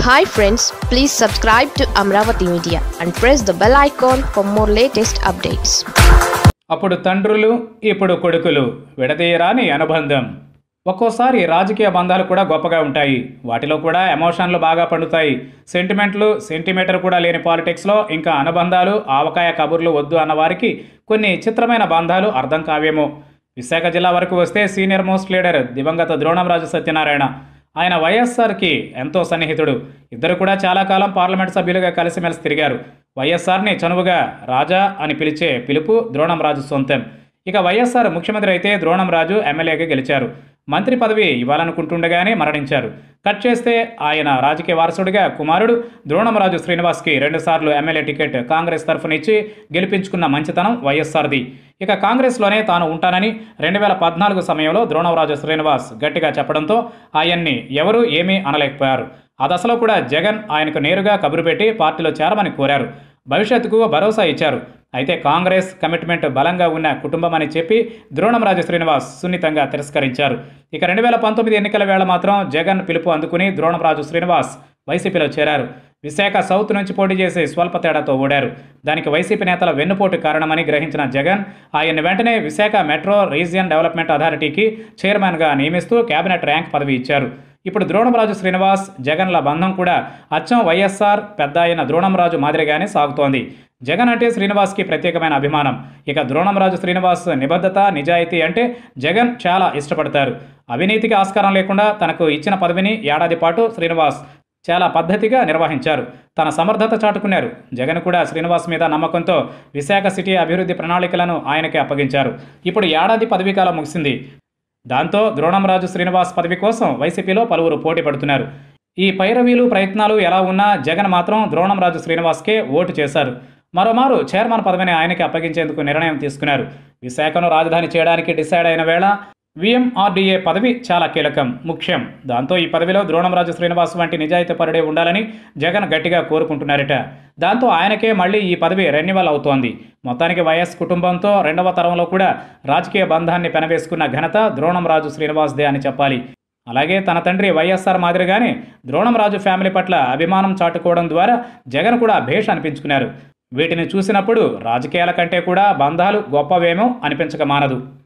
hi friends please subscribe to Amaravati media and press the bell icon for more latest updates అప్పుడు తండ్రులు ఇప్పుడు కొడుకులు విడదీయరాని అనుబంధం ఒక్కోసారి రాజకీయ బంధాలు కూడా గొప్పగా ఉంటాయి వాటిలో కూడా ఎమోషన్లు బాగా పండుతాయి సెంటిమెంట్లు సెంటిమీటర్ కూడా లేని పాలిటిక్స్లో ఇంకా అనుబంధాలు ఆవకాయ కబుర్లు వద్దు అన్న వారికి కొన్ని చిత్రమైన బంధాలు అర్థం కావేమో విశాఖ జిల్లా వరకు వస్తే సీనియర్ మోస్ట్ లీడర్ దివంగత ద్రోణంరాజు సత్యనారాయణ ఆయన వైఎస్ఆర్కి ఎంతో సన్నిహితుడు ఇద్దరు కూడా చాలా కాలం పార్లమెంట్ సభ్యులుగా కలిసిమెలిసి తిరిగారు వైఎస్ఆర్ని చనువుగా రాజా అని పిలిచే పిలుపు ద్రోణంరాజు సొంతం ఇక వైఎస్ఆర్ ముఖ్యమంత్రి అయితే ద్రోణంరాజు ఎమ్మెల్యేగా గెలిచారు మంత్రి పదవి ఇవ్వాలనుకుంటుండగానే మరణించారు కట్ చేస్తే ఆయన రాజకీయ వారసుడిగా కుమారుడు ద్రోణంరాజు శ్రీనివాస్కి రెండుసార్లు ఎమ్మెల్యే టికెట్ కాంగ్రెస్ తరఫునిచ్చి గెలిపించుకున్న మంచితనం వైఎస్ఆర్ది ఇక కాంగ్రెస్లోనే తాను ఉంటానని రెండు వేల పద్నాలుగు సమయంలో ద్రోణంరాజు శ్రీనివాస్ గట్టిగా చెప్పడంతో ఆయన్ని ఎవరూ ఏమీ అనలేకపోయారు ఆ దశలో కూడా జగన్ ఆయనకు నేరుగా కబురు పెట్టి పార్టీలో చేరమని కోరారు భవిష్యత్తుకు భరోసా ఇచ్చారు అయితే కాంగ్రెస్ కమిట్మెంట్ బలంగా ఉన్న కుటుంబం అని చెప్పి ద్రోణంరాజు శ్రీనివాస్ సున్నితంగా తిరస్కరించారు ఇక రెండు వేల పంతొమ్మిది ఎన్నికల వేళ మాత్రం జగన్ పిలుపు అందుకుని ద్రోణంరాజు శ్రీనివాస్ వైసీపీలో చేరారు విశాఖ సౌత్ నుంచి పోటీ చేసి స్వల్ప తేడాతో ఓడారు దానికి వైసీపీ నేతల వెన్నుపోటు కారణమని గ్రహించిన జగన్ ఆయన్ని వెంటనే విశాఖ మెట్రో రీజియన్ డెవలప్మెంట్ అథారిటీకి చైర్మన్గా నియమిస్తూ కేబినెట్ ర్యాంక్ పదవి ఇచ్చారు ఇప్పుడు ద్రోణంరాజు శ్రీనివాస్ జగన్ల బంధం కూడా అచ్చం వైఎస్ఆర్ పెద్ద అయిన ద్రోణంరాజు మాదిరిగానే సాగుతోంది జగన్ అంటే శ్రీనివాస్కి ప్రత్యేకమైన అభిమానం ఇక ద్రోణంరాజు శ్రీనివాస్ నిబద్ధత నిజాయితీ అంటే జగన్ చాలా ఇష్టపడతారు అవినీతికి ఆస్కారం లేకుండా తనకు ఇచ్చిన పదవిని ఏడాది పాటు శ్రీనివాస్ చాలా పద్ధతిగా నిర్వహించారు తన సమర్థత చాటుకున్నారు జగన్ కూడా శ్రీనివాస్ మీద నమ్మకంతో విశాఖ సిటీ అభివృద్ధి ప్రణాళికలను ఆయనకి అప్పగించారు ఇప్పుడు ఏడాది పదవీకాలం ముగిసింది దాంతో ద్రోణంరాజు శ్రీనివాస్ పదవి కోసం వైసీపీలో పలువురు పోటీ పడుతున్నారు ఈ పైరవీలు ప్రయత్నాలు ఎలా ఉన్నా జగన్ మాత్రం ద్రోణంరాజు శ్రీనివాస్కే ఓటు చేశారు మరోమారు చైర్మన్ పదవిని ఆయనకి అప్పగించేందుకు నిర్ణయం తీసుకున్నారు విశాఖను రాజధాని చేయడానికి డిసైడ్ అయిన వేళ విఎంఆర్డీఏ పదవి చాలా కీలకం ముఖ్యం దాంతో ఈ పదవిలో ద్రోణంరాజు శ్రీనివాస్ వంటి నిజాయితీపరుడే ఉండాలని జగన్ గట్టిగా కోరుకుంటున్నారట దాంతో ఆయనకే మళ్ళీ ఈ పదవి రెన్యువల్ అవుతోంది మొత్తానికి వైఎస్ కుటుంబంతో రెండవ తరంలో కూడా రాజకీయ బంధాన్ని పెనవేసుకున్న ఘనత ద్రోణంరాజు శ్రీనివాస్దే అని చెప్పాలి అలాగే తన తండ్రి వైఎస్ఆర్ మాదిరిగానే ద్రోణంరాజు ఫ్యామిలీ పట్ల అభిమానం చాటుకోవడం ద్వారా జగన్ కూడా భేష్ అనిపించుకున్నారు వీటిని చూసినప్పుడు రాజకీయాల కంటే కూడా బంధాలు గొప్పవేమో అనిపించక మానదు